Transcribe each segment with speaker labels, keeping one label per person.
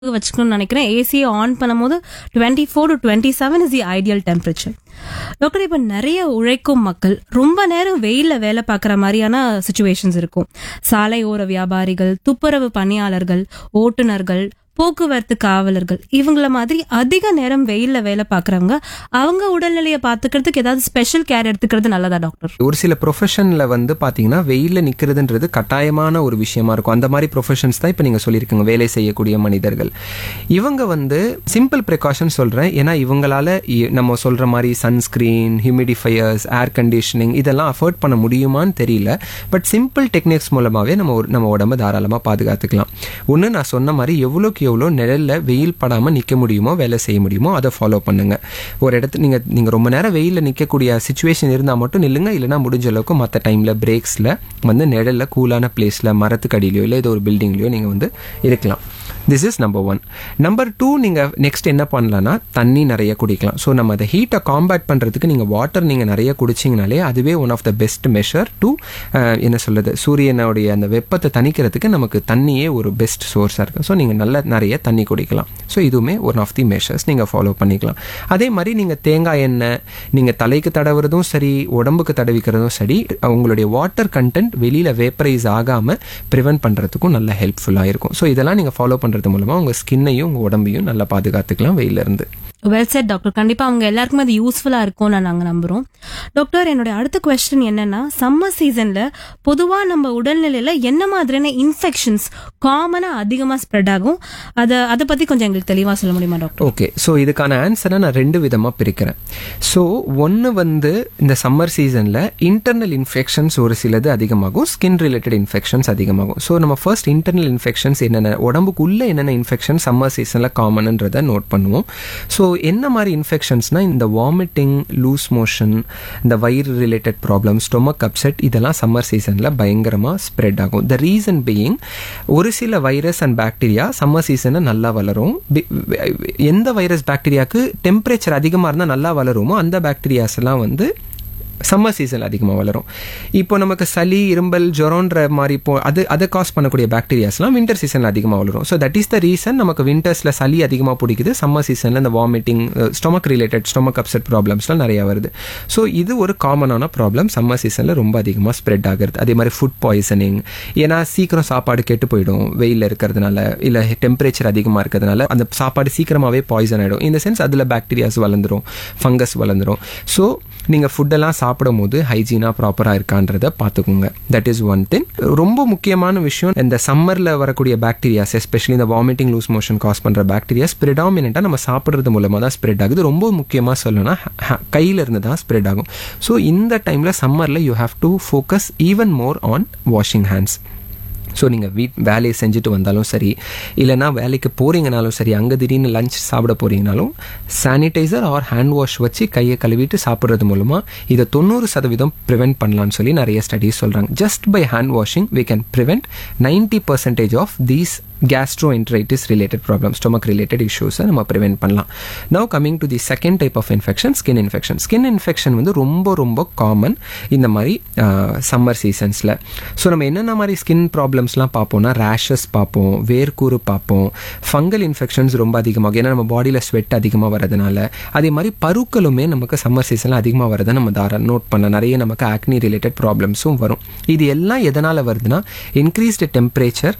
Speaker 1: வச்சுக்கணும்னு நினைக்கிறேன் ஏசியை ஆன் பண்ணும்போது twenty four to twenty seven is the ideal temperature doctor இப்போ நிறைய உழைக்கும் மக்கள் ரொம்ப நேரம் வெயில்ல வேலை பார்க்குற மாதிரியான சுச்சுவேஷன்ஸ் இருக்கும் சாலையோர வியாபாரிகள் துப்புரவு பணியாளர்கள் ஓட்டுநர்கள் போக்குவரத்து காவலர்கள் இவங்கள மாதிரி அதிக நேரம் வெயில்ல வேலை பார்க்குறவங்க அவங்க உடல்நிலையை பார்த்துக்கிறதுக்கு ஏதாவது ஸ்பெஷல் கேர் எடுத்துக்கிறது நல்லதா டாக்டர்
Speaker 2: ஒரு சில ப்ரொஃபஷனில் வந்து பார்த்தீங்கன்னா வெயிலில் நிற்கிறதுன்றது கட்டாயமான ஒரு விஷயமா இருக்கும் அந்த மாதிரி ப்ரொஃபஷன்ஸ் தான் இப்போ நீங்கள் சொல்லியிருக்கீங்க வேலை செய்யக்கூடிய மனிதர்கள் இவங்க வந்து சிம்பிள் ப்ரிகாஷன் சொல்கிறேன் ஏன்னா இவங்களால இ- நம்ம சொல்கிற மாதிரி சன்ஸ்க்ரீன் ஹியூமிடிஃபையர்ஸ் ஏர் கண்டிஷனிங் இதெல்லாம் அஃபோர்ட் பண்ண முடியுமான்னு தெரியல பட் சிம்பிள் டெக்னிக்ஸ் மூலமாகவே நம்ம ஒரு- நம்ம உடம்ப தாராளமாக பாதுகாத்துக்கலாம் ஒன்று நான் சொன்ன மாதிரி எவ்வளோக்கு எவ்வளோ நிழல்ல வெயில் படாமல் நிற்க முடியுமோ வேலை செய்ய முடியுமோ அதை ஃபாலோ பண்ணுங்க ஒரு இடத்துல நீங்கள் நீங்கள் ரொம்ப நேரம் வெயிலில் நிற்கக்கூடிய சுச்சுவேஷன் இருந்தால் மட்டும் நில்லுங்க இல்லைனா முடிஞ்ச அளவுக்கு மற்ற டைமில் பிரேக்ஸில் வந்து நிழல்ல கூலான பிளேஸில் மரத்துக்கு அடியிலையோ இல்லை ஏதோ ஒரு பில்டிங்லையோ நீங்கள் வந்து இருக்கலாம் this is number one number two நீங்கள் நெக்ஸ்ட் என்ன பண்ணலாம்னா தண்ணி நிறைய குடிக்கலாம் ஸோ நம்ம அந்த ஹீட்டை காம்பேட் பண்ணுறதுக்கு நீங்கள் வாட்டர் நீங்கள் நிறைய குடிச்சிங்கனாலே அதுவே one of the best measure to என்ன சொல்லுது சூரியனுடைய அந்த வெப்பத்தை தணிக்கிறதுக்கு நமக்கு தண்ணியே ஒரு பெஸ்ட் சோர்ஸாக இருக்குது ஸோ நீங்கள் நல்ல நிறைய தண்ணி குடிக்கலாம் ஸோ இதுவுமே ஒன் ஆஃப் தி மெஷர்ஸ் நீங்கள் ஃபாலோ பண்ணிக்கலாம் அதே மாதிரி நீங்கள் தேங்காய் எண்ணெய் நீங்கள் தலைக்கு தடவுறதும் சரி உடம்புக்கு தடவிக்கிறதும் சரி உங்களுடைய வாட்டர் கண்டென்ட் வெளியில் வேப்பரைஸ் ஆகாமல் ப்ரிவென்ட் பண்ணுறதுக்கும் நல்ல ஹெல்ப்ஃபுல்லாக இருக்கும் ஸோ இதெல்லாம் நீங்கள் ஃபாலோ பண்ணுறது மூலமாக உங்கள் ஸ்கின்னையும் உங்கள் உடம்பையும் நல்லா பாதுகாத்துக்கலாம் வெயிலிருந்து
Speaker 1: வெல் செட் டாக்டர் கண்டிப்பா அவங்க எல்லாருக்குமே அது யூஸ்ஃபுல்லா இருக்கும்னு நாங்க நம்புறோம் டாக்டர் என்னுடைய அடுத்த கொஸ்டின் என்னன்னா சம்மர் சீசன்ல பொதுவா நம்ம உடல்நிலையில என்ன மாதிரியான இன்ஃபெக்ஷன்ஸ் காமனா அதிகமா ஸ்ப்ரெட் ஆகும் அத அதை பத்தி கொஞ்சம் எங்களுக்கு தெளிவா சொல்ல முடியுமா டாக்டர்
Speaker 2: ஓகே ஸோ இதுக்கான ஆன்சரை நான் ரெண்டு விதமாக பிரிக்கிறேன் ஸோ ஒன்று வந்து இந்த சம்மர் சீசனில் இன்டர்னல் இன்ஃபெக்ஷன்ஸ் ஒரு சிலது அதிகமாகும் ஸ்கின் ரிலேட்டட் இன்ஃபெக்ஷன்ஸ் அதிகமாகும் ஸோ நம்ம ஃபர்ஸ்ட் இன்டர்னல் இன்ஃபெக்ஷன்ஸ் என்னென்ன உடம்புக்குள்ளே என்னென்ன இன்ஃபெக்ஷன் சம்மர் சீசனில் காமன்ன்றதை நோட் பண்ணுவோம் ஸோ என்ன மாதிரி இன்ஃபெக்ஷன்ஸ்னால் இந்த வாமிட்டிங் லூஸ் மோஷன் இந்த வயிறு ரிலேட்டட் ப்ராப்ளம் ஸ்டொமக் அப்செட் இதெல்லாம் சம்மர் சீசனில் பயங்கரமாக ஸ்ப்ரெட் ஆகும் த ரீசன் பீயிங் ஒரு சில வைரஸ் அண்ட் பாக்டீரியா சம்மர் சீசனில் நல்லா வளரும் பி- எந்த வைரஸ் பாக்டீரியாவுக்கு டெம்பரேச்சர் அதிகமாக இருந்தால் நல்லா வளருமோ அந்த பாக்டீரியாஸ் எல்லாம் வந்து சம்மர் சீசன் அதிகமாக வளரும் இப்போ நமக்கு சளி இரும்பல் ஜுரம்ன்ற மாதிரி இப்போ அது அதை காஸ் பண்ணக்கூடிய பாக்டீரியாஸ்லாம் வின்டர் சீசனில் அதிகமாக வளரும் so that is the reason நமக்கு வின்டர்ஸில் சளி அதிகமாக பிடிக்குது சம்மர் சீசனில் இந்த vomiting stomach related stomach upset ப்ராப்ளம்ஸ்லாம் நிறைய வருது ஸோ இது ஒரு காமனான ப்ராப்ளம் சம்மர் சீசனில் ரொம்ப அதிகமாக ஸ்ப்ரெட் ஆகுறது அதே மாதிரி ஃபுட் பாய்சனிங் ஏன்னா சீக்கிரம் சாப்பாடு கெட்டு போயிடும் வெயிலில் இருக்கிறதுனால இல்லை டெம்பரேச்சர் அதிகமாக இருக்கிறதுனால அந்த சாப்பாடு சீக்கிரமாகவே பாய்சன் ஆகிடும் இந்த சென்ஸ் அதில் பாக்டீரியாஸ் வளர்ந்துரும் ஃபங்கஸ் வளர்ந்துரும் ஸோ நீங்கள் ஃபுட்டெல்லாம் சாப்பிடும் போது ஹைஜீனாக ப்ராப்பராக இருக்கான்றத பார்த்துக்கோங்க தட் இஸ் ஒன் திங் ரொம்ப முக்கியமான விஷயம் இந்த சம்மரில் வரக்கூடிய பாக்டீரியாஸ் எஸ்பெஷலி இந்த வாமிட்டிங் லூஸ் மோஷன் காஸ் பண்ணுற பாக்டீரியாஸ் ப்ரிடாமினண்ட்டாக நம்ம சாப்பிட்றது மூலமாக தான் ஸ்ப்ரெட் ஆகுது ரொம்ப முக்கியமாக சொல்லணும்னா கையில இருந்து தான் ஸ்ப்ரெட் ஆகும் ஸோ இந்த டைமில் சம்மரில் you have to focus even more on washing hands so நீங்கள் வீட் வேலையை செஞ்சுட்டு வந்தாலும் சரி இல்லைனா வேலைக்கு போகிறீங்கனாலும் சரி அங்கே திடீர்னு லஞ்ச் சாப்பிட போகிறீங்கனாலும் சானிடைசர் ஆர் ஹேண்ட் வாஷ் வச்சு கையை கழுவிட்டு சாப்பிட்றது மூலமாக இதை தொண்ணூறு சதவீதம் ப்ரிவெண்ட் பண்ணலாம்னு சொல்லி நிறைய ஸ்டடீஸ் சொல்கிறாங்க just by hand washing we can prevent ninety percentage of these gastroenteritis related problems stomach related issues நம்ம ப்ரிவென்ட் பண்ணலாம் now coming to the second type of infection skin infection skin infection வந்து ரொம்ப ரொம்ப common இந்த மாதிரி summer சீசன்ஸில் so நம்ம என்னென்ன மாதிரி ஸ்கின் ப்ராப்ளம்ஸ்லாம் பார்ப்போம்னா ரேஷஸ் பார்ப்போம் வேர்க்கூறு பார்ப்போம் ஃபங்கல் இன்ஃபெக்ஷன்ஸ் ரொம்ப அதிகமாகும் ஏன்னா நம்ம பாடியில் ஸ்வெட் அதிகமாக வரதுனால அதே மாதிரி பருக்களுமே நமக்கு சம்மர் சீசனில் அதிகமாக வரதை நம்ம தாராளம் நோட் பண்ணலாம் நிறைய நமக்கு ஆக்னி ரிலேட்டட் ப்ராப்ளம்ஸும் வரும் இது எல்லாம் எதனால் வருதுன்னா இன்க்ரீஸ்டு டெம்பரேச்சர்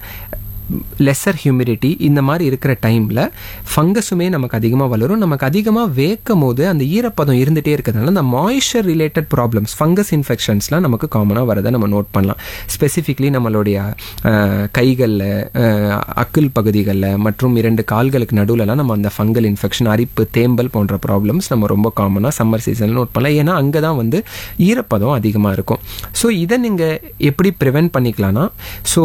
Speaker 2: லெஸர் ஹியூமிடிட்டி இந்த மாதிரி இருக்கிற டைமில் ஃபங்கஸுமே நமக்கு அதிகமாக வளரும் நமக்கு அதிகமாக வேக்கும் போது அந்த ஈரப்பதம் இருந்துகிட்டே இருக்கிறதுனால அந்த மாய்ஸ்சர் ரிலேட்டட் ப்ராப்ளம்ஸ் ஃபங்கஸ் இன்ஃபெக்ஷன்ஸ்லாம் நமக்கு காமனாக வரதை நம்ம நோட் பண்ணலாம் ஸ்பெசிஃபிக்லி நம்மளுடைய கைகளில் அக்கிள் பகுதிகளில் மற்றும் இரண்டு கால்களுக்கு நடுவுலலாம் நம்ம அந்த ஃபங்கல் இன்ஃபெக்ஷன் அரிப்பு தேம்பல் போன்ற ப்ராப்ளம்ஸ் நம்ம ரொம்ப காமனாக சம்மர் சீசனில் நோட் பண்ணலாம் ஏன்னா அங்கே தான் வந்து ஈரப்பதம் அதிகமாக இருக்கும் ஸோ இதை நீங்கள் எப்படி ப்ரிவென்ட் பண்ணிக்கலாம்னா ஸோ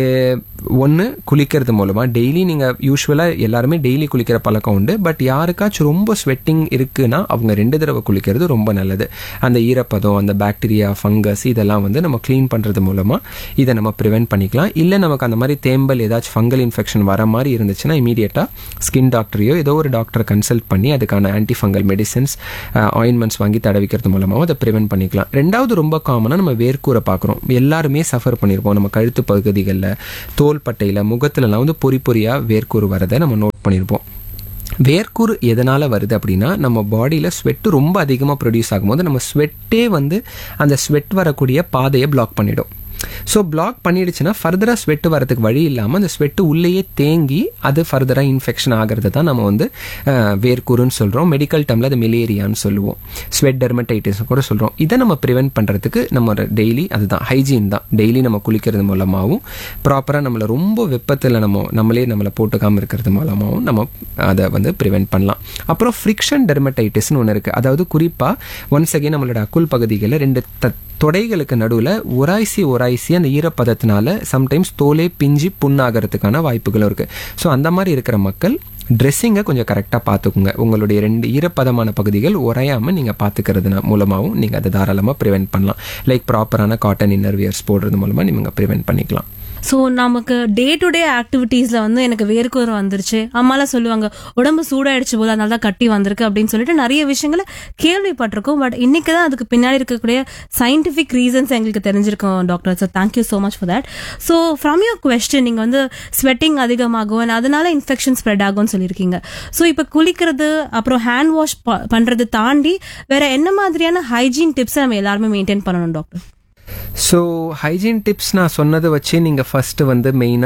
Speaker 2: ஒன்று குளிக்கிறது மூலமாக டெய்லி நீங்கள் யூஸ்வலாக எல்லாருமே டெய்லி குளிக்கிற பழக்கம் உண்டு பட் யாருக்காச்சும் ரொம்ப ஸ்வெட்டிங் இருக்குன்னா அவங்க ரெண்டு தடவை குளிக்கிறது ரொம்ப நல்லது அந்த ஈரப்பதம் அந்த பாக்டீரியா ஃபங்கஸ் இதெல்லாம் வந்து நம்ம க்ளீன் பண்ணுறது மூலமாக இதை நம்ம ப்ரிவென்ட் பண்ணிக்கலாம் இல்லை நமக்கு அந்த மாதிரி தேம்பல் ஏதாச்சும் ஃபங்கல் இன்ஃபெக்ஷன் வர மாதிரி இருந்துச்சுன்னா இமீடியட்டாக ஸ்கின் டாக்டரையோ ஏதோ ஒரு டாக்டரை கன்சல்ட் பண்ணி அதுக்கான ஆன்டி ஃபங்கல் மெடிசன்ஸ் ஆயின்மெண்ட்ஸ் வாங்கி தடவிக்கிறது மூலமாகவும் அதை ப்ரிவென்ட் பண்ணிக்கலாம் ரெண்டாவது ரொம்ப காமனாக நம்ம வேர்க்கூரை பார்க்குறோம் எல்லாருமே சஃபர் பண்ணியிருப்போம் நம்ம கழுத்து பகுதிகளில் தோல் பட்டையில் கைகளில் முகத்துலலாம் வந்து பொறி பொறியாக வேர்க்கூறு வரதை நம்ம நோட் பண்ணியிருப்போம் வேர்க்கூறு எதனால் வருது அப்படின்னா நம்ம பாடியில் ஸ்வெட்டு ரொம்ப அதிகமாக ப்ரொடியூஸ் ஆகும்போது நம்ம ஸ்வெட்டே வந்து அந்த ஸ்வெட் வரக்கூடிய பாதையை பிளாக் பண்ணிடும் ஸோ பிளாக் பண்ணிடுச்சுன்னா ஃபர்தராக ஸ்வெட்டு வரதுக்கு வழி இல்லாமல் அந்த ஸ்வெட்டு உள்ளேயே தேங்கி அது ஃபர்தராக இன்ஃபெக்ஷன் ஆகிறது தான் நம்ம வந்து அஹ், வேர்க்கூறுன்னு சொல்கிறோம் மெடிக்கல் டேர்மில் அது மிலேரியான்னு சொல்லுவோம் ஸ்வெட் டெர்மடைட்டிஸ் கூட சொல்கிறோம் இதை நம்ம ப்ரிவென்ட் பண்ணுறதுக்கு நம்ம டெய்லி அதுதான் ஹைஜீன் தான் டெய்லி நம்ம குளிக்கிறது மூலமாகவும் ப்ராப்பராக நம்மளை ரொம்ப வெப்பத்தில் நம்ம நம்மளே நம்மளை போட்டுக்காமல் இருக்கிறது மூலமாகவும் நம்ம அதை வந்து ப்ரிவென்ட் பண்ணலாம் அப்புறம் ஃப்ரிக்ஷன் டெர்மடைட்டிஸ்னு ஒன்று இருக்குது அதாவது குறிப்பாக ஒன்ஸ் அகேன் நம்மளோட அக்குள் பகுதிகளில் ரெண்டு த தொடைகளுக்கு நடுவில் ஒராய்சி ஒராய்சி அந்த ஈரப்பதத்தினால சம்டைம்ஸ் தோலே பிஞ்சு புண்ணாகிறதுக்கான வாய்ப்புகளும் இருக்குது ஸோ அந்த மாதிரி இருக்கிற மக்கள் ட்ரெஸ்ஸிங்கை கொஞ்சம் கரெக்டாக பார்த்துக்குங்க உங்களுடைய ரெண்டு ஈரப்பதமான பகுதிகள் உறையாமல் நீங்கள் பார்த்துக்கிறது மூலமாகவும் நீங்கள் அதை தாராளமாக ப்ரிவென்ட் பண்ணலாம் லைக் ப்ராப்பரான காட்டன் இன்னர்வியர்ஸ் போடுறது மூலமாக நீங்கள் ப்ரிவென்ட் பண்ணிக்கலாம்
Speaker 1: ஸோ நமக்கு டே டு டே ஆக்டிவிட்டீஸ்ல வந்து எனக்கு வேர்க்கூறு வந்துருச்சு அம்மாலாம் சொல்லுவாங்க உடம்பு சூடாயிடுச்சு போது அதனால தான் கட்டி வந்திருக்கு அப்படின்னு சொல்லிட்டு நிறைய விஷயங்களை கேள்விப்பட்டிருக்கோம் பட் இன்னைக்கு தான் அதுக்கு பின்னாடி இருக்கக்கூடிய சயின்டிஃபிக் ரீசன்ஸ் எங்களுக்கு தெரிஞ்சிருக்கோம் doctor sir thank you so much for that so from your question நீங்கள் வந்து ஸ்வெட்டிங் அதிகமாகும் and அதனால இன்ஃபெக்ஷன் ஸ்ப்ரெட் ஆகும்னு சொல்லியிருக்கீங்க ஸோ இப்போ குளிக்கிறது அப்புறம் ஹேண்ட் வாஷ் பண்றது தாண்டி வேற என்ன மாதிரியான ஹைஜீன் டிப்ஸை நம்ம எல்லாருமே மெயின்டைன் பண்ணணும் டாக்டர்
Speaker 2: ஸோ ஹைஜீன் டிப்ஸ் நான் சொன்னதை வச்சு நீங்கள் ஃபஸ்ட்டு வந்து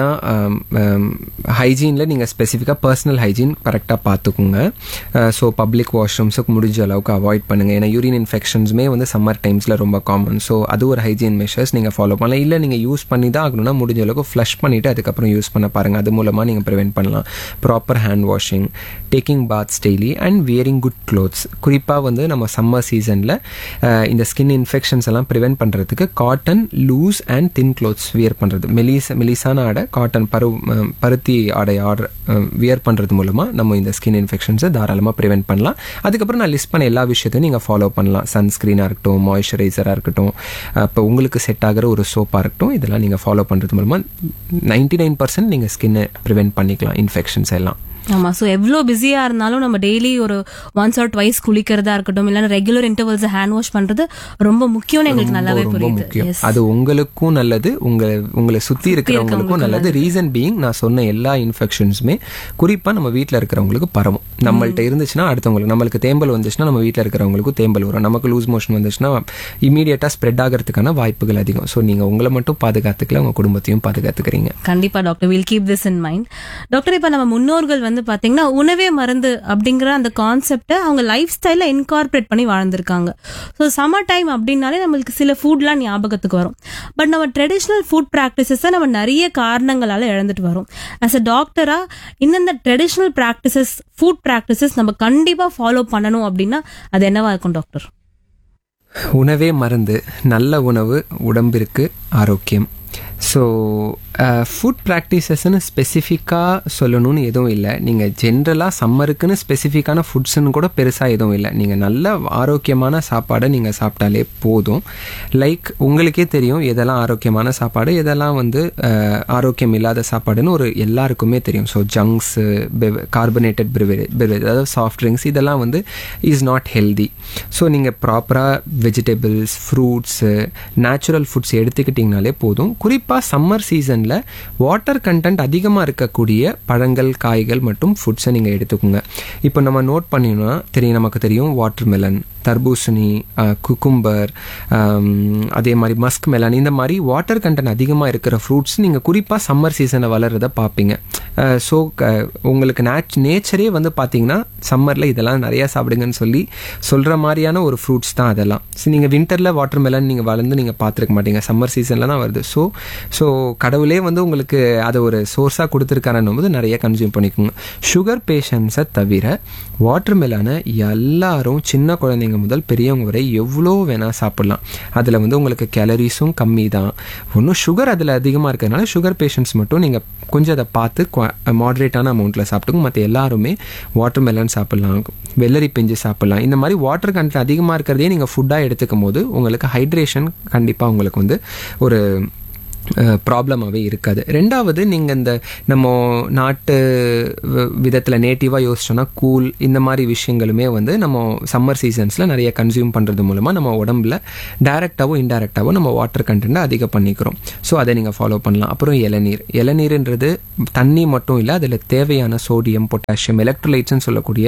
Speaker 2: மெயினாக ஹைஜீனில் நீங்கள் ஸ்பெசிஃபிக்காக பர்சனல் ஹைஜீன் கரெக்டாக பார்த்துக்குங்க ஸோ பப்ளிக் வாஷ்ரூம்ஸுக்கு முடிஞ்ச அளவுக்கு அவாய்ட் பண்ணுங்கள் ஏன்னா யூரின் இன்ஃபெக்ஷன்ஸுமே வந்து சம்மர் டைம்ஸில் ரொம்ப காமன் ஸோ அது ஒரு ஹைஜீன் மெஷர்ஸ் நீங்கள் ஃபாலோ பண்ணலாம் இல்லை நீங்கள் யூஸ் பண்ணி தான் ஆகணும்னா முடிஞ்ச அளவுக்கு ஃப்ளஷ் பண்ணிவிட்டு அதுக்கப்புறம் யூஸ் பண்ண பாருங்கள் அது மூலமாக நீங்கள் ப்ரிவென்ட் பண்ணலாம் proper hand washing taking baths daily and wearing good clothes குறிப்பாக வந்து நம்ம சம்மர் சீசனில் இந்த ஸ்கின் இன்ஃபெக்ஷன்ஸ் எல்லாம் ப்ரிவென்ட் பண்ணுறதுக்கு cotton loose and thin clothes wear பண்ணுறது மெலிஸ் மெலிசான ஆடை காட்டன் பரு அஹ், பருத்தி ஆடை ஆர்டர் வியர் பண்ணுறது மூலமாக நம்ம இந்த ஸ்கின் இன்ஃபெக்ஷன்ஸை தாராளமாக ப்ரிவென்ட் பண்ணலாம் அதுக்கப்புறம் நான் லிஸ்ட் பண்ண எல்லா விஷயத்தையும் நீங்கள் ஃபாலோ பண்ணலாம் சன்ஸ்க்ரீனாக இருக்கட்டும் மாய்ஸ்சரைசராக இருக்கட்டும் இப்போ உங்களுக்கு செட் ஆகிற ஒரு சோப்பாக இருக்கட்டும் இதெல்லாம் நீங்கள் ஃபாலோ பண்ணுறது மூலமாக நைன்டி நைன் பர்சன்ட் நீங்கள் ஸ்கின்னை ப்ரிவென்ட் பண்ணிக்கலாம் இன்ஃபெக்ஷன்ஸ் எல்லாம்
Speaker 1: ஆமா ஸோ எவ்வளோ பிஸியா இருந்தாலும் நம்ம டெய்லி ஒரு ஒன்ஸ் ஆர் ட்வைஸ் குளிக்கிறதா இருக்கட்டும் இல்லைன்னா ரெகுலர் இன்டர்வல்ஸ் ஹேண்ட் வாஷ் பண்றது ரொம்ப முக்கியம்னு எங்களுக்கு நல்லாவே
Speaker 2: ரொம்ப
Speaker 1: புரியுது
Speaker 2: முக்கியம்
Speaker 1: Yes.
Speaker 2: அது உங்களுக்கும் நல்லது உங்க உங்களை சுத்தி இருக்கிறவங்களுக்கும் நல்லது ரீசன் பீயிங் நான் சொன்ன எல்லா இன்ஃபெக்ஷன்ஸுமே குறிப்பா நம்ம வீட்ல இருக்கிறவங்களுக்கு பரவும் நம்மள்ட்ட இருந்துச்சுன்னா அடுத்தவங்களுக்கு நம்மளுக்கு தேம்பல் வந்துச்சுன்னா நம்ம வீட்ல இருக்கிறவங்களுக்கும் தேம்பல் வரும் நமக்கு லூஸ் மோஷன் வந்துச்சுன்னா இமீடியட்டா ஸ்ப்ரெட் ஆகிறதுக்கான வாய்ப்புகள் அதிகம் ஸோ நீங்க உங்களை மட்டும் பாதுகாத்துக்கல உங்க குடும்பத்தையும் பாதுகாத்துக்கிறீங்க
Speaker 1: கண்டிப்பா doctor will keep this in mind doctor இப்ப நம்ம முன்னோர்கள் வந்து பாத்தீங்கன்னா உணவே மருந்து அப்படிங்கிற அந்த கான்செப்டை அவங்க லைஃப் ஸ்டைல இன்கார்பரேட் பண்ணி வாழ்ந்திருக்காங்க ஸோ சம்மர் டைம் அப்படின்னாலே நம்மளுக்கு சில ஃபுட்லாம் ஞாபகத்துக்கு வரும் பட் நம்ம ட்ரெடிஷ்னல் ஃபுட் ப்ராக்டிசஸை நம்ம நிறைய காரணங்களால இழந்துட்டு வரோம் ஆஸ் அ டாக்டரா இந்தந்த ட்ரெடிஷ்னல் ப்ராக்டிசஸ் ஃபுட் ப்ராக்டிசஸ் நம்ம கண்டிப்பா ஃபாலோ பண்ணணும் அப்படின்னா அது என்னவா இருக்கும் டாக்டர்
Speaker 2: உணவே மருந்து நல்ல உணவு உடம்பிற்கு ஆரோக்கியம் ஸோ ஃபுட் ப்ராக்டிசஸ்ன்னு ஸ்பெசிஃபிக்காக சொல்லணும்னு எதுவும் இல்லை நீங்கள் ஜென்ரலாக சம்மருக்குன்னு ஸ்பெசிஃபிக்கான ஃபுட்ஸ்னு கூட பெருசாக எதுவும் இல்லை நீங்கள் நல்ல ஆரோக்கியமான சாப்பாடை நீங்கள் சாப்பிட்டாலே போதும் லைக் உங்களுக்கே தெரியும் எதெல்லாம் ஆரோக்கியமான சாப்பாடு எதெல்லாம் வந்து அஹ், ஆரோக்கியம் இல்லாத சாப்பாடுன்னு ஒரு எல்லாருக்குமே தெரியும் ஸோ ஜங்க்ஸு கார்பனேட்டட் பிரிவரேஜ் பிரிவரேஜ் அதாவது சாஃப்ட் ட்ரிங்க்ஸ் இதெல்லாம் வந்து இஸ் நாட் ஹெல்தி ஸோ நீங்கள் ப்ராப்பராக வெஜிடபிள்ஸ் ஃப்ரூட்ஸு நேச்சுரல் ஃபுட்ஸ் எடுத்துக்கிட்டிங்கனாலே போதும் குறிப்பாக சம்மர் சீசனில் வாட்டர் கண்டென்ட் அதிகமாக இருக்கக்கூடிய பழங்கள் காய்கள் மற்றும் ஃபுட்ஸை நீங்கள் எடுத்துக்கோங்க இப்போ நம்ம நோட் பண்ணினோம்னா தெரியும் நமக்கு தெரியும் வாட்டர் மெலன் தர்பூசணி குக்கும்பர் அதே மாதிரி மஸ்க் மெலன் இந்த மாதிரி வாட்டர் கண்டென்ட் அதிகமாக இருக்கிற ஃப்ரூட்ஸ் நீங்கள் குறிப்பாக சம்மர் சீசனில் வளர்றத பார்ப்பீங்க ஸோ உங்களுக்கு நேச் நேச்சரே வந்து பார்த்தீங்கன்னா சம்மரில் இதெல்லாம் நிறையா சாப்பிடுங்கன்னு சொல்லி சொல்கிற மாதிரியான ஒரு ஃப்ரூட்ஸ் தான் அதெல்லாம் ஸோ நீங்கள் வின்டரில் வாட்டர் மெலன் நீங்கள் வளர்ந்து நீங்கள் பார்த்துருக்க மாட்டீங்க சம்மர் சீசனில் தான் வருது ஸோ ஸோ கடவுளே வந்து உங்களுக்கு அதை ஒரு சோர்ஸாக கொடுத்துருக்காருன்னும் போது நிறைய கன்சியூம் பண்ணிக்கோங்க சுகர் பேஷண்ட்ஸை தவிர வாட்டர் மெலானை எல்லாரும் சின்ன குழந்தைங்க முதல் பெரியவங்க வரை எவ்வளோ வேணால் சாப்பிட்லாம் அதில் வந்து உங்களுக்கு கேலரிஸும் கம்மி தான் ஒன்றும் சுகர் அதில் அதிகமாக இருக்கிறதுனால சுகர் பேஷண்ட்ஸ் மட்டும் நீங்கள் கொஞ்சம் அதை பார்த்து மாடரேட்டான அமௌண்ட்டில் சாப்பிட்டுக்கும் மற்ற எல்லாருமே வாட்டர் மெலன் சாப்பிட்லாம் வெள்ளரி பிஞ்சு சாப்பிட்லாம் இந்த மாதிரி வாட்டர் கண்டென்ட் அதிகமாக இருக்கிறதே நீங்கள் ஃபுட்டாக எடுத்துக்கும் போது உங்களுக்கு ஹைட்ரேஷன் கண்டிப்பாக உங்களுக்கு வந்து ஒரு ப்ராப்ளமாகவே இருக்காது ரெண்டாவது நீங்கள் இந்த நம்ம நாட்டு விதத்தில் நேட்டிவாக யோசிச்சோன்னா கூல் இந்த மாதிரி விஷயங்களுமே வந்து நம்ம சம்மர் சீசன்ஸில் நிறைய கன்சியூம் பண்ணுறது மூலமாக நம்ம உடம்புல டைரெக்டாவோ இன்டைரக்டாவோ நம்ம வாட்டர் கண்டென்ட்டை அதிகம் பண்ணிக்கிறோம் ஸோ அதை நீங்கள் ஃபாலோ பண்ணலாம் அப்புறம் இளநீர் இளநீர்ன்றது தண்ணி மட்டும் இல்லை அதில் தேவையான சோடியம் பொட்டாசியம் எலக்ட்ரோலைட்ஸ்னு சொல்லக்கூடிய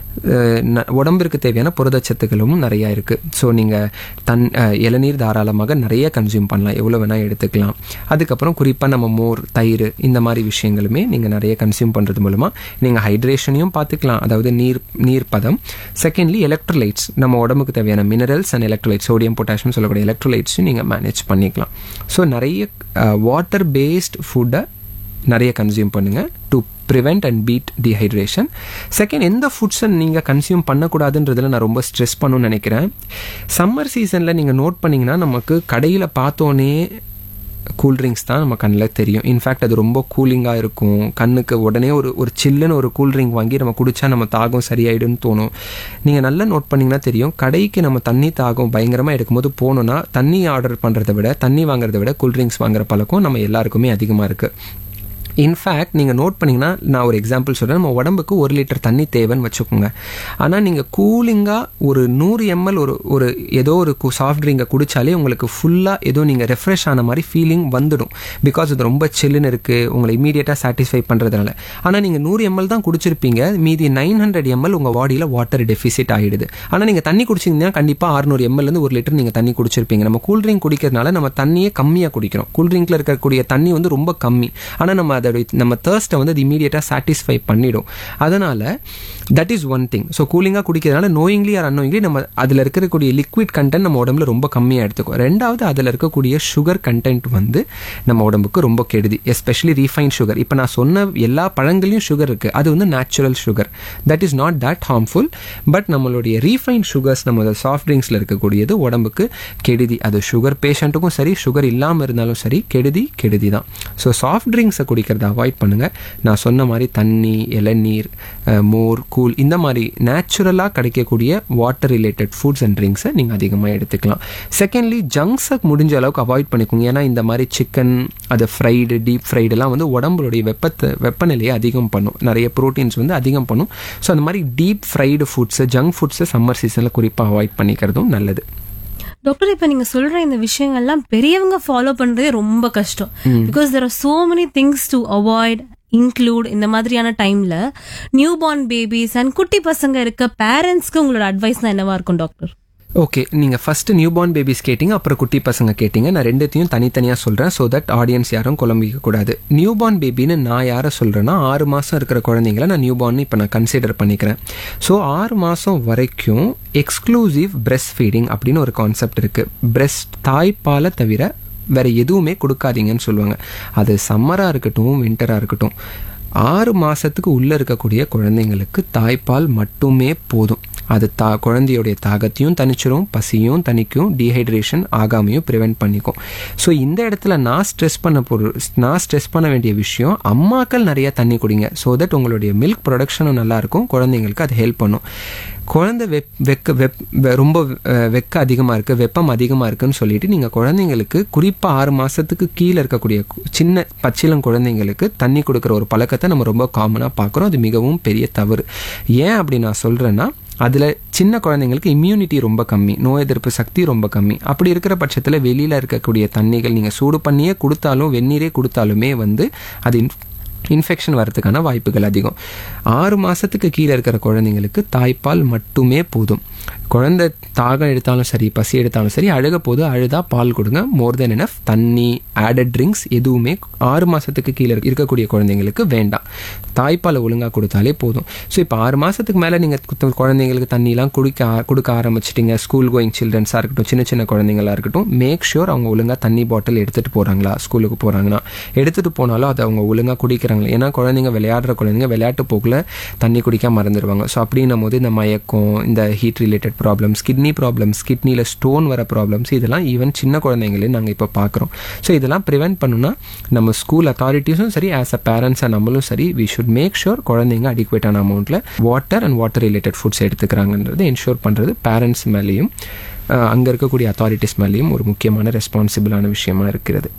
Speaker 2: உடம்பிற்கு தேவையான புரதச்சத்துக்களும் நிறையா இருக்குது ஸோ நீங்கள் தன் இளநீர் தாராளமாக நிறைய கன்சியூம் பண்ணலாம் எவ்வளோ வேணால் எடுத்துக்கலாம் அதுக்கப்புறம் குறிப்பாக நம்ம மோர் தயிர் இந்த மாதிரி விஷயங்களுமே நீங்கள் நிறைய கன்சியூம் பண்ணுறது மூலமாக நீங்கள் ஹைட்ரேஷனையும் பார்த்துக்கலாம் அதாவது நீர் நீர் பதம் செகண்ட்லி எலக்ட்ரோலைட்ஸ் நம்ம உடம்புக்கு தேவையான minerals and electrolytes sodium potassium சொல்லக்கூடிய எலக்ட்ரோலைட்ஸும் நீங்கள் மேனேஜ் பண்ணிக்கலாம் ஸோ நிறைய வாட்டர் பேஸ்ட் ஃபுட்டை நிறைய கன்சியூம் பண்ணுங்கள் to prevent and beat dehydration second எந்த ஃபுட்ஸை நீங்கள் கன்சியூம் பண்ணக்கூடாதுன்றதில் நான் ரொம்ப ஸ்ட்ரெஸ் பண்ணணும்னு நினைக்கிறேன் சம்மர் சீசனில் நீங்கள் நோட் பண்ணிங்கன்னா நமக்கு கடையில் பார்த்தோன்னே கூல்ட்ரிங்க்ஸ் தான் நம்ம கண்ணில் தெரியும் இன்ஃபேக்ட் அது ரொம்ப கூலிங்காக இருக்கும் கண்ணுக்கு உடனே ஒரு ஒரு சில்லுன்னு ஒரு கூல்ட்ரிங்க் வாங்கி நம்ம குடித்தா நம்ம தாகம் சரியாயிடும்னு தோணும் நீங்கள் நல்லா நோட் பண்ணிங்கன்னா தெரியும் கடைக்கு நம்ம தண்ணி தாகம் பயங்கரமாக எடுக்கும்போது போனோன்னா தண்ணி ஆர்டர் பண்ணுறதை விட தண்ணி வாங்குறத விட கூல்ட்ரிங்க்ஸ் வாங்குற பழக்கம் நம்ம எல்லாருக்குமே அதிகமாக இருக்குது இன்ஃபேக்ட் நீங்கள் நோட் பண்ணிங்கன்னா நான் ஒரு எக்ஸாம்பிள் சொல்கிறேன் நம்ம உடம்புக்கு ஒரு லிட்டர் தண்ணி தேவைன்னு வச்சுக்கோங்க ஆனால் நீங்கள் கூலிங்காக ஒரு நூறு எம்எல் ஒரு ஒரு ஏதோ ஒரு சாஃப்ட் ட்ரிங்கை குடித்தாலே உங்களுக்கு ஃபுல்லாக ஏதோ நீங்கள் ரெஃப்ரெஷ் ஆன மாதிரி ஃபீலிங் வந்துடும் பிகாஸ் அது ரொம்ப சில்லுன்னு இருக்குது உங்களை இமீடியட்டாக சாட்டிஸ்ஃபை பண்ணுறதுனால ஆனால் நீங்கள் நூறு எம்எல் தான் குடிச்சிருப்பீங்க மீதி நைன் ஹண்ட்ரட் எம்எல் உங்கள் பாடியில் வாட்டர் டெஃபிசிட் ஆகிடுது ஆனால் நீங்கள் தண்ணி குடிச்சிங்கன்னா கண்டிப்பாக அறுநூறு எம்எல்லேருந்து ஒரு லிட்டர் நீங்கள் தண்ணி குடிச்சிருப்பீங்க நம்ம கூல்ட்ரிங்க் குடிக்கிறதுனால நம்ம தண்ணியே கம்மியாக குடிக்கிறோம் கூல்ட்ரிங்கில் இருக்கக்கூடிய தண்ணி வந்து ரொம்ப கம்மி ஆனால் நம்ம அதோடைய நம்ம தேர்ஸ்ட்டை வந்து அது இமீடியட்டாக சாட்டிஸ்ஃபை பண்ணிடும் அதனால் that is one thing so கூலிங்காக குடிக்கிறதுனால நோயிங்லி ஆர் அன்னோயிங்லி நம்ம அதில் இருக்கக்கூடிய லிக்விட் கண்டென்ட் நம்ம உடம்புல ரொம்ப கம்மியாக எடுத்துக்கும் ரெண்டாவது அதில் இருக்கக்கூடிய சுகர் கண்டென்ட் வந்து நம்ம உடம்புக்கு ரொம்ப கெடுதி எஸ்பெஷலி ரீஃபைன் சுகர் இப்போ நான் சொன்ன எல்லா பழங்களையும் சுகர் இருக்குது அது வந்து natural sugar that is not that harmful but நம்மளுடைய ரீஃபைன் சுகர்ஸ் நம்ம சாஃப்ட் ட்ரிங்க்ஸில் இருக்கக்கூடியது உடம்புக்கு கெடுதி அது சுகர் பேஷண்ட்டுக்கும் சரி சுகர் இல்லாமல் இருந்தாலும் சரி கெடுதி கெடுதி தான் ஸோ சாஃப்ட் ட்ரிங்க்ஸை குடிக்கிறத அவாய்ட் பண்ணுங்கள் நான் சொன்ன மாதிரி தண்ணி இளநீர் மோர் கூல் இந்த மாதிரி நேச்சுரலாக கிடைக்கக்கூடிய வாட்டர் ரிலேட்டட் ஃபுட்ஸ் அண்ட் ட்ரிங்க்ஸை நீங்கள் அதிகமாக எடுத்துக்கலாம் செகண்ட்லி ஜங்க்ஸை முடிஞ்ச அளவுக்கு அவாய்ட் பண்ணிக்கோங்க ஏன்னா இந்த மாதிரி சிக்கன் அது ஃப்ரைடு டீப் ஃப்ரைடெல்லாம் வந்து உடம்புடைய வெப்பத்தை வெப்பநிலையை அதிகம் பண்ணும் நிறைய ப்ரோட்டீன்ஸ் வந்து அதிகம் பண்ணும் ஸோ அந்த மாதிரி டீப் ஃப்ரைடு ஃபுட்ஸு ஜங்க் ஃபுட்ஸை சம்மர் சீசனில் குறிப்பாக அவாய்ட் பண்ணிக்கிறதும் நல்லது
Speaker 1: டாக்டர் இப்ப நீங்க சொல்ற இந்த விஷயங்கள்லாம் பெரியவங்க ஃபாலோ பண்றதே ரொம்ப கஷ்டம் because there are so many things to avoid include இந்த மாதிரியான டைம்ல நியூ பார்ன் பேபிஸ் அண்ட் குட்டி பசங்க இருக்க பேரண்ட்ஸ்க்கு உங்களோட அட்வைஸ் தான் என்னவா இருக்கும் டாக்டர்
Speaker 2: ஓகே நீங்கள் ஃபஸ்ட்டு நியூ பார்ன் பேபிஸ் கேட்டிங்க அப்புறம் குட்டி பசங்க கேட்டிங்க நான் ரெண்டுத்தையும் தனித்தனியாக சொல்கிறேன் ஸோ தட் ஆடியன்ஸ் யாரும் குழம்பிக்க கூடாது நியூ பார்ன் பேபின்னு நான் யாரை சொல்கிறேன்னா ஆறு மாதம் இருக்கிற குழந்தைங்கள நான் நியூ பார்ன் இப்போ நான் கன்சிடர் பண்ணிக்கிறேன் ஸோ ஆறு மாதம் வரைக்கும் எக்ஸ்க்ளூசிவ் பிரெஸ்ட் ஃபீடிங் அப்படின்னு ஒரு கான்செப்ட் இருக்குது பிரெஸ்ட் தாய்ப்பாலை தவிர வேற எதுவுமே கொடுக்காதீங்கன்னு சொல்லுவாங்க அது சம்மராக இருக்கட்டும் வின்டராக இருக்கட்டும் ஆறு மாதத்துக்கு உள்ளே இருக்கக்கூடிய குழந்தைங்களுக்கு தாய்ப்பால் மட்டுமே போதும் அது தா குழந்தையுடைய தாகத்தையும் தணிச்சிரும் பசியும் தணிக்கும் டீஹைட்ரேஷன் ஆகாமையும் ப்ரிவெண்ட் பண்ணிக்கும் ஸோ இந்த இடத்துல நான் ஸ்ட்ரெஸ் பண்ண பொருள் நான் ஸ்ட்ரெஸ் பண்ண வேண்டிய விஷயம் அம்மாக்கள் நிறைய தண்ணி குடிங்க ஸோ தட் உங்களுடைய மில்க் ப்ரொடக்ஷனும் நல்லாயிருக்கும் குழந்தைங்களுக்கு அது ஹெல்ப் பண்ணும் குழந்தை வெப் வெக்க வெப் ரொம்ப வெக்க அதிகமாக இருக்குது வெப்பம் அதிகமாக இருக்குன்னு சொல்லிட்டு நீங்கள் குழந்தைங்களுக்கு குறிப்பாக ஆறு மாதத்துக்கு கீழே இருக்கக்கூடிய சின்ன பச்சிலம் குழந்தைங்களுக்கு தண்ணி கொடுக்குற ஒரு பழக்கத்தை நம்ம ரொம்ப காமனாக பார்க்குறோம் அது மிகவும் பெரிய தவறு ஏன் அப்படி நான் சொல்கிறேன்னா அதில் சின்ன குழந்தைங்களுக்கு இம்யூனிட்டி ரொம்ப கம்மி நோய் எதிர்ப்பு சக்தி ரொம்ப கம்மி அப்படி இருக்கிற பட்சத்தில் வெளியில் இருக்கக்கூடிய தண்ணிகள் நீங்கள் சூடு பண்ணியே கொடுத்தாலும் வெந்நீரே கொடுத்தாலுமே வந்து அது இன்ஃபெக்ஷன் வரதுக்கான வாய்ப்புகள் அதிகம் ஆறு மாதத்துக்கு கீழே இருக்கிற குழந்தைங்களுக்கு தாய்ப்பால் மட்டுமே போதும் குழந்தை தாகம் எடுத்தாலும் சரி பசி எடுத்தாலும் சரி அழுக போது அழுதா பால் கொடுங்க மோர் தென் எனஃப் தண்ணி ஆடட் ட்ரிங்க்ஸ் எதுவுமே ஆறு மாதத்துக்கு கீழே இருக்கக்கூடிய குழந்தைங்களுக்கு வேண்டாம் தாய்ப்பாலை ஒழுங்காக கொடுத்தாலே போதும் ஸோ இப்போ ஆறு மாதத்துக்கு மேலே நீங்கள் குழந்தைங்களுக்கு தண்ணிலாம் குடிக்க கொடுக்க ஆரம்பிச்சிட்டிங்க ஸ்கூல் கோயிங் சில்ட்ரன்ஸாக இருக்கட்டும் சின்ன சின்ன குழந்தைங்களாக இருக்கட்டும் மேக் ஷூர் அவங்க ஒழுங்காக தண்ணி பாட்டில் எடுத்துகிட்டு போகிறாங்களா ஸ்கூலுக்கு போகிறாங்கன்னா எடுத்துகிட்டு போனாலும் அதை அவங்க ஒழுங்காக குடிக்கிறாங்களா ஏன்னா குழந்தைங்க விளையாடுற குழந்தைங்க விளையாட்டு போக்கில் தண்ணி குடிக்க மறந்துடுவாங்க ஸோ அப்படின்னும் போது இந்த மயக்கம் இந்த heat related problems kidney problems கிட்னியில் ஸ்டோன் வர ப்ராப்ளம்ஸ் இதெல்லாம் ஈவன் சின்ன குழந்தைங்களே நாங்கள் இப்போ பார்க்குறோம் ஸோ இதெல்லாம் ப்ரிவெண்ட் பண்ணுன்னா நம்ம ஸ்கூல் அத்தாரிட்டிஸும் சரி ஆஸ் அ பேரண்ட்ஸாக நம்மளும் சரி வி ஷுட் மேக் ஷூர் குழந்தைங்க அடிக்குவேட்டான அமௌண்ட்டில் water and water related foods எடுத்துக்கிறாங்கன்றது என்ஷூர் பண்ணுறது பேரண்ட்ஸ் மேலேயும் அங்கே இருக்கக்கூடிய அத்தாரிட்டிஸ் மேலேயும் ஒரு முக்கியமான ரெஸ்பான்சிபிளான விஷயமா இருக்கிறது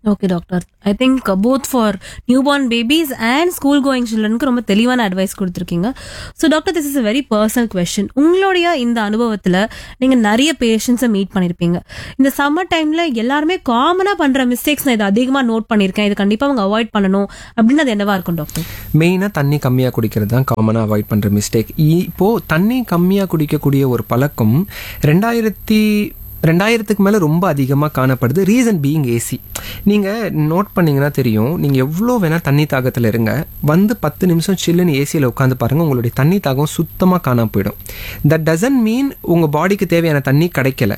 Speaker 1: okay doctor I think both for new born babies and school going சில்ட்ரனுக்கு ரொம்ப தெளிவான அட்வைஸ் கொடுத்துருக்கீங்க so doctor this is a very personal question உங்களுடைய இந்த அனுபவத்தில் நீங்கள் நிறைய பேஷண்ட்ஸை மீட் பண்ணியிருப்பீங்க இந்த சம்மர் டைமில் எல்லாருமே காமனாக பண்ணுற மிஸ்டேக்ஸ் நான் இதை அதிகமாக நோட் பண்ணியிருக்கேன் இது கண்டிப்பாக அவங்க அவாய்ட் பண்ணணும் அப்படின்னு அது என்னவா இருக்கும் டாக்டர்
Speaker 2: மெயினாக தண்ணி கம்மியாக குடிக்கிறது தான் காமனாக அவாய்ட் பண்ணுற மிஸ்டேக் இப்போது தண்ணி கம்மியாக குடிக்கக்கூடிய ஒரு பழக்கம் ரெண்டாயிரத்தி ரெண்டாயிரத்துக்கு மேலே ரொம்ப அதிகமாக காணப்படுது ரீசன் பீயிங் ஏசி நீங்கள் நோட் பண்ணீங்கன்னா தெரியும் நீங்கள் எவ்வளோ வேணால் தண்ணி தாகத்தில் இருங்க வந்து பத்து நிமிஷம் சில்லுன்னு ஏசியில் உட்காந்து பாருங்கள் உங்களுடைய தண்ணி தாகம் சுத்தமாக காணாம போயிடும் தட் டசன்ட் மீன் உங்கள் பாடிக்கு தேவையான தண்ணி கிடைக்கல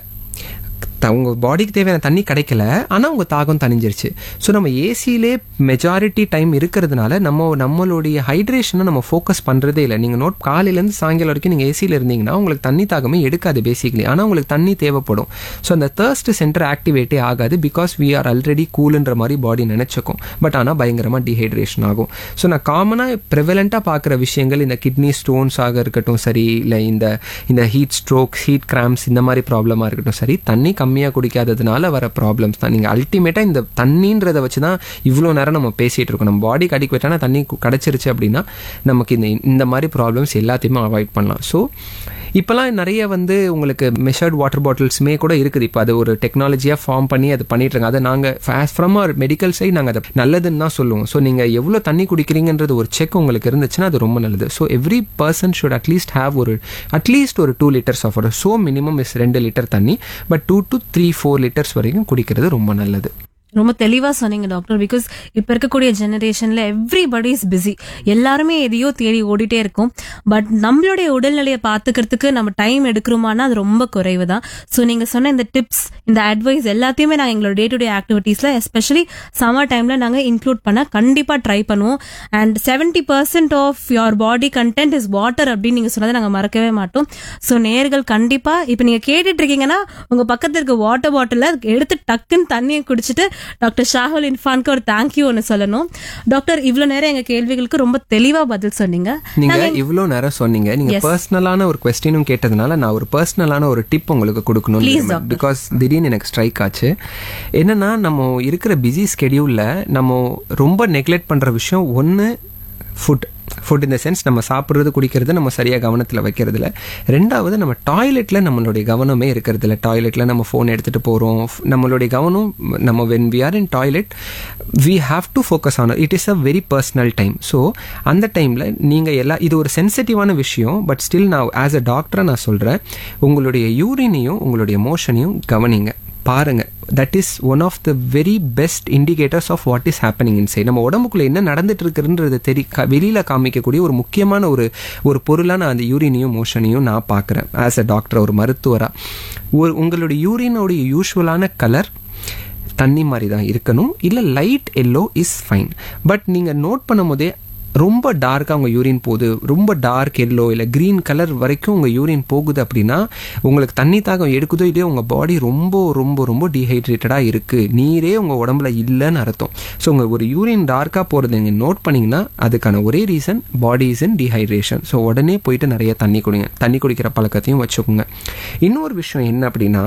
Speaker 2: த- உங்க பாடிக்கு தேவையான தண்ணி கிடைக்கல ஆனால் உங்க தாகம் தணிஞ்சிருச்சு ஸோ நம்ம ஏசியிலே மெஜாரிட்டி டைம் இருக்கிறதுனால நம்ம நம்மளுடைய ஹைட்ரேஷனை நம்ம ஃபோக்கஸ் பண்ணுறதே இல்லை நீங்கள் நோட் காலையிலேருந்து சாயங்காலம் வரைக்கும் நீங்கள் ஏசியில் இருந்தீங்கன்னா உங்களுக்கு தண்ணி தாகமே எடுக்காது பேசிக்கலி ஆனால் உங்களுக்கு தண்ணி தேவைப்படும் ஸோ அந்த தேர்ஸ்ட் சென்டர் ஆக்டிவேட்டே ஆகாது பிகாஸ் வி ஆர் ஆல்ரெடி கூலுன்ற மாதிரி பாடி நினச்சிக்கும் பட் ஆனால் பயங்கரமாக டீஹைட்ரேஷன் ஆகும் ஸோ நான் காமனாக ப்ரெவலண்ட்டாக பார்க்குற விஷயங்கள் இந்த கிட்னி ஸ்டோன்ஸ் ஆக இருக்கட்டும் சரி இல்லை இந்த இந்த ஹீட் ஸ்ட்ரோக்ஸ் ஹீட் கிராம்ஸ் இந்த மாதிரி ப்ராப்ளமாக இருக்கட்டும் சரி தண்ணி கம்மியாக குடிக்காததுனால வர ப்ராப்ளம்ஸ் தான் நீங்கள் அல்டிமேட்டாக இந்த தண்ணின்றதை வச்சு தான் இவ்வளோ நேரம் நம்ம பேசிகிட்டு இருக்கோம் நம்ம பாடிக்கு அடிக்வேட்டான தண்ணி கு- கிடைச்சிருச்சு அப்படின்னா நமக்கு இந்த இந்த மாதிரி ப்ராப்ளம்ஸ் எல்லாத்தையுமே அவாய்ட் பண்ணலாம் ஸோ இப்போலாம் நிறைய வந்து உங்களுக்கு மெஷர்ட் வாட்டர் பாட்டில்ஸுமே கூட இருக்குது இப்போ அது ஒரு டெக்னாலஜியாக ஃபார்ம் பண்ணி அது பண்ணிட்டு இருக்காங்க அதை நாங்கள் face from our medical side நாங்கள் அதை நல்லதுன்னு தான் சொல்லுவோம் ஸோ நீங்கள் எவ்வளோ தண்ணி குடிக்கிறீங்கன்றது ஒரு செக் உங்களுக்கு இருந்துச்சுன்னா அது ரொம்ப நல்லது so every person should at least have ஒரு அட்லீஸ்ட் ஒரு two litres of water so minimum is ரெண்டு லிட்டர் தண்ணி but two to three four litres வரைக்கும் குடிக்கிறது ரொம்ப நல்லது
Speaker 1: ரொம்ப தெளிவா சொன்னீங்க டாக்டர் பிகாஸ் இப்ப இருக்கக்கூடிய ஜெனரேஷன்ல எவ்ரிபடி இஸ் பிஸி எல்லாருமே எதையோ தேடி ஓடிட்டே இருக்கும் பட் நம்மளுடைய உடல்நிலையை பாத்துக்கிறதுக்கு நம்ம டைம் எடுக்கிறோமானா அது ரொம்ப குறைவு தான் ஸோ நீங்க சொன்ன இந்த டிப்ஸ் இந்த அட்வைஸ் எல்லாத்தையுமே நாங்கள் எங்களோட டே டு டே ஆக்டிவிட்டீஸ்ல எஸ்பெஷலி சம்மர் டைம்ல நாங்க இன்க்ளூட் பண்ண கண்டிப்பா ட்ரை பண்ணுவோம் and seventy percent of your body content is water அப்படின்னு நீங்க சொன்னதை நாங்க மறக்கவே மாட்டோம் ஸோ நேர்கள் கண்டிப்பா இப்ப நீங்க கேட்டுட்டு இருக்கீங்கன்னா உங்க பக்கத்துல இருக்க வாட்டர் பாட்டில எடுத்து டக்குன்னு தண்ணியை குடிச்சிட்டு டாக்டர் ஷாகுல் இன்ஃபான்க்கு ஒரு தேங்க்யூ ஒன்று சொல்லணும் டாக்டர் இவ்வளவு நேரம் எங்க கேள்விகளுக்கு ரொம்ப தெளிவா பதில் சொன்னீங்க
Speaker 2: நீங்க இவ்வளோ நேரம் சொன்னீங்க நீங்க பர்சனலான ஒரு கொஸ்டினும் கேட்டதுனால நான் ஒரு பர்சனலான ஒரு டிப் உங்களுக்கு கொடுக்கணும் பிகாஸ் திடீர்னு எனக்கு ஸ்ட்ரைக் ஆச்சு என்னன்னா நம்ம இருக்கிற பிஸி ஸ்கெடியூல்ல நம்ம ரொம்ப நெக்லெக்ட் பண்ற விஷயம் ஒன்று ஃபுட் ஃபுட் இந்த சென்ஸ் நம்ம சாப்பிட்றது குடிக்கிறது நம்ம சரியாக கவனத்தில் வைக்கிறதுல ரெண்டாவது நம்ம டாய்லெட்டில் நம்மளுடைய கவனமே இருக்கிறதுல டாய்லெட்டில் நம்ம ஃபோன் எடுத்துகிட்டு போகிறோம் நம்மளுடைய கவனம் நம்ம when we are in toilet we have to focus on it is a very personal time so அந்த டைமில் நீங்கள் எல்லா இது ஒரு சென்சிட்டிவான விஷயம் பட் ஸ்டில் நான் ஆஸ் அ டாக்டராக நான் சொல்கிறேன் உங்களுடைய யூரினையும் உங்களுடைய மோஷனையும் கவனிங்க பாருங்க that is one of the very best indicators of what is happening inside நம்ம உடம்புக்குள்ள என்ன நடந்துட்டு இருக்குன்றது தெரி க- வெளியில காமிக்கக்கூடிய ஒரு முக்கியமான ஒரு ஒரு பொருளாக நான் அந்த யூரினையும் மோஷனையும் நான் பார்க்குறேன் ஆஸ் அ டாக்டர் ஒரு மருத்துவரா ஒரு உங்களுடைய யூரினோடைய யூஸ்வலான கலர் தண்ணி மாதிரி தான் இருக்கணும் இல்லை light yellow is fine but நீங்கள் நோட் பண்ணும் போதே ரொம்ப டார்க்காக உங்கள் யூரின் போகுது ரொம்ப டார்க் எல்லோ இல்லை க்ரீன் கலர் வரைக்கும் உங்கள் யூரின் போகுது அப்படின்னா உங்களுக்கு தண்ணி தாகம் எடுக்குதோ இல்லையோ உங்கள் பாடி ரொம்ப ரொம்ப ரொம்ப டீஹைட்ரேட்டடாக இருக்குது நீரே உங்கள் உடம்புல இல்லைன்னு அர்த்தம் ஸோ உங்கள் ஒரு யூரின் டார்க்காக போகிறத நீங்கள் நோட் பண்ணிங்கன்னா அதுக்கான ஒரே reason body is in dehydration so உடனே போயிட்டு நிறைய தண்ணி குடிங்க தண்ணி குடிக்கிற பழக்கத்தையும் வச்சுக்கோங்க இன்னொரு விஷயம் என்ன அப்படின்னா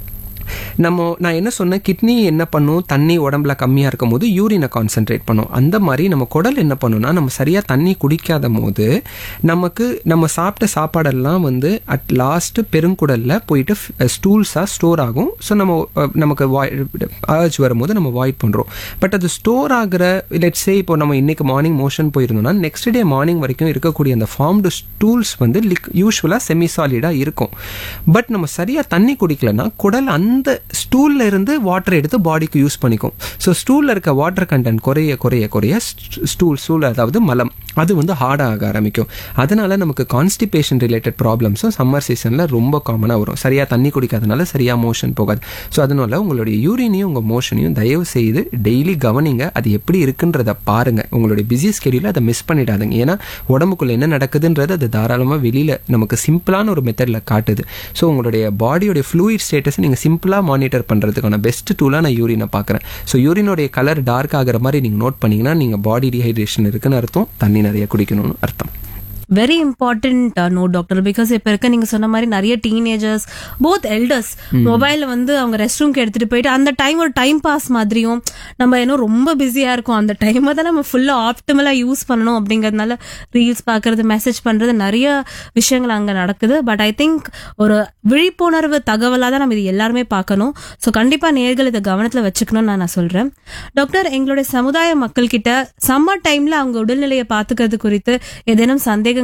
Speaker 2: நம்ம நான் என்ன சொன்னேன் கிட்னி என்ன பண்ணும் தண்ணி உடம்புல கம்மியாக இருக்கும் போது யூரினை கான்சென்ட்ரேட் பண்ணும் அந்த மாதிரி நம்ம குடல் என்ன பண்ணும்னா நம்ம சரியாக தண்ணி குடிக்காத போது நமக்கு நம்ம சாப்பிட்ட சாப்பாடெல்லாம் வந்து அட் லாஸ்ட் பெருங்குடலில் போயிட்டு ஸ்டூல்ஸாக ஸ்டோர் ஆகும் ஸோ நம்ம அஹ், நமக்கு வாய் அர்ஜ் வரும்போது நம்ம வாய்ட் பண்ணுறோம் பட் அது ஸ்டோர் ஆகிற லெட்ஸ் சே இப்போ நம்ம இன்னைக்கு மார்னிங் மோஷன் போயிருந்தோம்னா நெக்ஸ்ட் டே மார்னிங் வரைக்கும் இருக்கக்கூடிய அந்த ஃபார்ம்டு ஸ்டூல்ஸ் வந்து லிக் யூஸ்வலாக செமி சாலிடாக இருக்கும் பட் நம்ம சரியாக தண்ணி குடிக்கலன்னா குடல் அந்த ஸ்டூல்ல இருந்து வாட்டர் எடுத்து பாடிக்கு யூஸ் பண்ணிக்கும் ஸோ ஸ்டூல்ல இருக்க வாட்டர் கண்டென்ட் குறைய குறைய குறைய ஸ்டூல் ஸ்டூல் அதாவது மலம் அது வந்து ஹார்டாக ஆரம்பிக்கும் அதனால நமக்கு கான்ஸ்டிபேஷன் ரிலேட்டட் ப்ராப்ளம்ஸும் சம்மர் சீசனில் ரொம்ப காமனாக வரும் சரியாக தண்ணி குடிக்காதனால சரியாக மோஷன் போகாது ஸோ அதனால உங்களுடைய யூரினையும் உங்கள் மோஷனையும் தயவு செய்து டெய்லி கவனிங்க அது எப்படி இருக்குன்றத பாருங்க உங்களுடைய பிஸி ஸ்கெடியூல அதை மிஸ் பண்ணிடாதுங்க ஏன்னா உடம்புக்குள்ள என்ன நடக்குதுன்றது அது தாராளமாக வெளியில் நமக்கு சிம்பிளான ஒரு மெத்தடில் காட்டுது ஸோ உங்களுடைய பாடியோடைய ஃப்ளூயிட் ஸ்டேட்டஸ் நீங்கள் சிம்பிளாக மானிட்டர் பண்ணுறதுக்கான பெஸ்ட் டூலாக நான் யூரினை பார்க்குறேன் ஸோ யூரினோடைய கலர் டார்க் ஆகிற மாதிரி நீங்கள் நோட் பண்ணீங்கன்னா நீங்கள் பாடி டீஹைட்ரேஷன் இருக்குன்னு அர்த்தம் தண்ணி நிறைய குடிக்கணும்னு அர்த்தம்
Speaker 1: very important note doctor because இப்ப இருக்க நீங்க சொன்ன மாதிரி நிறைய டீனேஜர்ஸ் போத் எல்டர்ஸ் மொபைல்ல வந்து அவங்க ரெஸ்ட் ரூம்க்கு எடுத்துட்டு போயிட்டு அந்த டைம் ஒரு டைம் பாஸ் மாதிரியும் நம்ம இன்னும் ரொம்ப பிஸியா இருக்கும் அந்த டைமை தான் நம்ம ஃபுல்லா ஆப்டிமலா யூஸ் பண்ணணும் அப்படிங்கறதுனால ரீல்ஸ் பாக்குறது மெசேஜ் பண்றது நிறைய விஷயங்கள் அங்க நடக்குது பட் ஐ திங்க் ஒரு விழிப்புணர்வு தகவலா தான் நம்ம இது எல்லாருமே பார்க்கணும் ஸோ கண்டிப்பா நேர்கள் இதை கவனத்துல வச்சுக்கணும்னு நான் நான் சொல்றேன் டாக்டர் எங்களுடைய சமுதாய மக்கள் கிட்ட சம்மர் டைம்ல அவங்க உடல்நிலையை பாத்துக்கிறது குறித்து ஏதேனும் சந்தேகங்கள்